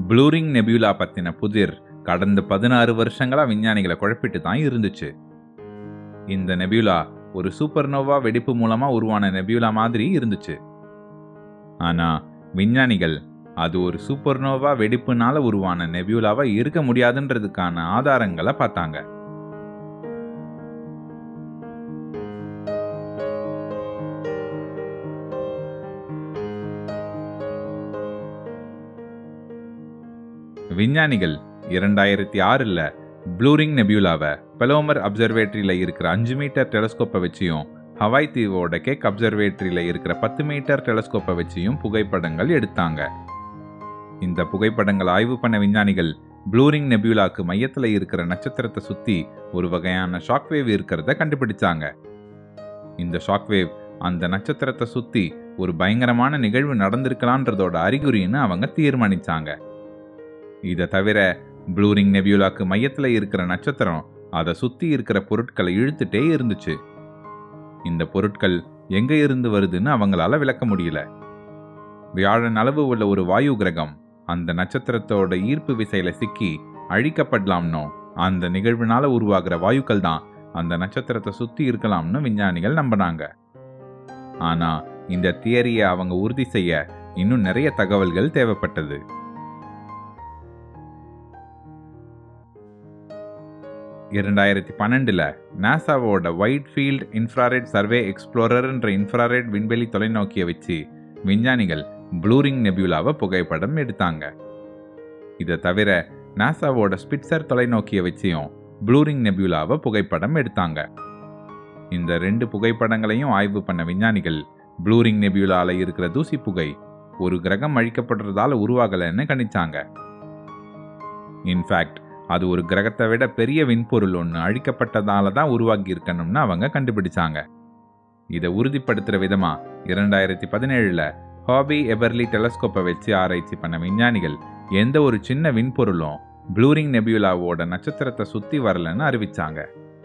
ப்ளூரிங் nebula பத்தின புதிர் கடந்த பதினாறு வருஷங்களா விஞ்ஞானிகளை குழப்பிட்டு தான் இருந்துச்சு இந்த நெபியூலா ஒரு சூப்பர்னோவா வெடிப்பு மூலமா உருவான நெபியூலா மாதிரி இருந்துச்சு ஆனா விஞ்ஞானிகள் அது ஒரு சூப்பர்னோவா வெடிப்புனால உருவான நெபியூலாவா இருக்க முடியாதுன்றதுக்கான ஆதாரங்களை பார்த்தாங்க விஞ்ஞானிகள் இரண்டாயிரத்தி ஆறில் ப்ளூரிங் நெபியூலாவை பெலோமர் அப்சர்வேட்டரியில் இருக்கிற அஞ்சு மீட்டர் டெலஸ்கோப்பை வச்சியும் ஹவாய் தீவோட கேக் அப்சர்வேட்டரியில் இருக்கிற பத்து மீட்டர் டெலஸ்கோப்பை வச்சியும் புகைப்படங்கள் எடுத்தாங்க இந்த புகைப்படங்கள் ஆய்வு பண்ண விஞ்ஞானிகள் ப்ளூரிங் நெபியூலாக்கு மையத்தில் இருக்கிற நட்சத்திரத்தை சுற்றி ஒரு வகையான ஷாக்வேவ் இருக்கிறத கண்டுபிடிச்சாங்க இந்த ஷாக்வேவ் அந்த நட்சத்திரத்தை சுற்றி ஒரு பயங்கரமான நிகழ்வு நடந்திருக்கலான்றதோட அறிகுறின்னு அவங்க தீர்மானிச்சாங்க இதை தவிர ப்ளூரிங் நெபியூலாக்கு மையத்தில் இருக்கிற நட்சத்திரம் அதை சுற்றி இருக்கிற பொருட்களை இழுத்துட்டே இருந்துச்சு இந்த பொருட்கள் எங்க இருந்து வருதுன்னு அவங்களால விளக்க முடியல வியாழன் அளவு உள்ள ஒரு வாயு கிரகம் அந்த நட்சத்திரத்தோட ஈர்ப்பு விசையில சிக்கி அழிக்கப்படலாம்னோ அந்த நிகழ்வுனால உருவாகிற வாயுக்கள் தான் அந்த நட்சத்திரத்தை சுத்தி இருக்கலாம்னு விஞ்ஞானிகள் நம்பினாங்க ஆனா இந்த தியரியை அவங்க உறுதி செய்ய இன்னும் நிறைய தகவல்கள் தேவைப்பட்டது இரண்டாயிரத்தி பன்னெண்டில் நாசாவோட ஒயிட் ஃபீல்ட் இன்ஃப்ராரெட் சர்வே எக்ஸ்ப்ளோரர்ன்ற இன்ஃப்ராரெட் விண்வெளி தொலைநோக்கியை வச்சு விஞ்ஞானிகள் ப்ளூரிங் நெபியூலாவை புகைப்படம் எடுத்தாங்க இதை தவிர நாசாவோட ஸ்பிட்சர் தொலைநோக்கியை வச்சியும் ப்ளூரிங் நெபியூலாவை புகைப்படம் எடுத்தாங்க இந்த ரெண்டு புகைப்படங்களையும் ஆய்வு பண்ண விஞ்ஞானிகள் ப்ளூரிங் நெபியூலால இருக்கிற தூசி புகை ஒரு கிரகம் அழிக்கப்படுறதால உருவாகலைன்னு கணிச்சாங்க இன்ஃபேக்ட் அது ஒரு கிரகத்தை விட பெரிய விண்பொருள் ஒன்று அழிக்கப்பட்டதால தான் உருவாகி இருக்கணும்னு அவங்க கண்டுபிடிச்சாங்க இதை உறுதிப்படுத்துகிற விதமா இரண்டாயிரத்தி பதினேழில் ஹாபி எபர்லி டெலஸ்கோப்பை வச்சு ஆராய்ச்சி பண்ண விஞ்ஞானிகள் எந்த ஒரு சின்ன விண்பொருளும் ப்ளூரிங் நெபியூலாவோட நட்சத்திரத்தை சுற்றி வரலன்னு அறிவிச்சாங்க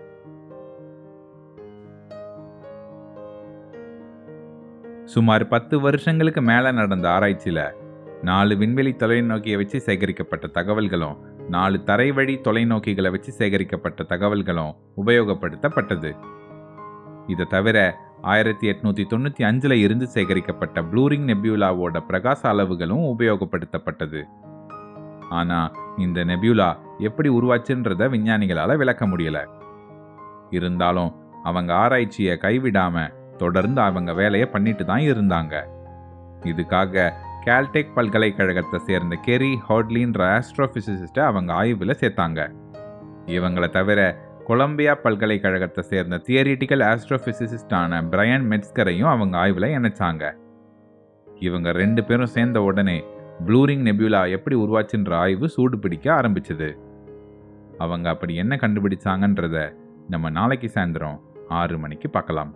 சுமார் பத்து வருஷங்களுக்கு மேலே நடந்த ஆராய்ச்சியில் நாலு விண்வெளி தொலைநோக்கியை வச்சு சேகரிக்கப்பட்ட தகவல்களும் நாலு தரைவழி தொலைநோக்கிகளை வச்சு சேகரிக்கப்பட்ட தகவல்களும் உபயோகப்படுத்தப்பட்டது இதை தவிர ஆயிரத்தி எட்நூத்தி தொண்ணூத்தி அஞ்சுல இருந்து சேகரிக்கப்பட்ட ப்ளூரிங் நெபியூலாவோட பிரகாச அளவுகளும் உபயோகப்படுத்தப்பட்டது ஆனா இந்த நெபியூலா எப்படி உருவாச்சுன்றத விஞ்ஞானிகளால விளக்க முடியல இருந்தாலும் அவங்க ஆராய்ச்சியை கைவிடாம தொடர்ந்து அவங்க வேலையை பண்ணிட்டு தான் இருந்தாங்க இதுக்காக கேல்டெக் பல்கலைக்கழகத்தை சேர்ந்த கெரி ஹாட்லின்ற ஆஸ்ட்ரோபிசிசிஸ்ட்டை அவங்க ஆய்வில் சேர்த்தாங்க இவங்களை தவிர கொலம்பியா பல்கலைக்கழகத்தை சேர்ந்த தியரிட்டிக்கல் ஆஸ்ட்ரோபிசிசிஸ்டான பிரையன் மெட்ஸ்கரையும் அவங்க ஆய்வில் இணைச்சாங்க இவங்க ரெண்டு பேரும் சேர்ந்த உடனே ப்ளூரிங் நெபியூலா எப்படி உருவாச்சுன்ற ஆய்வு சூடு பிடிக்க ஆரம்பிச்சது அவங்க அப்படி என்ன கண்டுபிடிச்சாங்கன்றத நம்ம நாளைக்கு சாயந்தரம் ஆறு மணிக்கு பார்க்கலாம்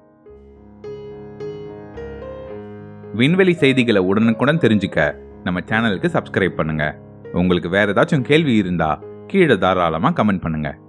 விண்வெளி செய்திகளை உடனுக்குடன் தெரிஞ்சுக்க நம்ம சேனலுக்கு சப்ஸ்கிரைப் பண்ணுங்க உங்களுக்கு வேற ஏதாச்சும் கேள்வி இருந்தா கீழே தாராளமாக கமெண்ட் பண்ணுங்க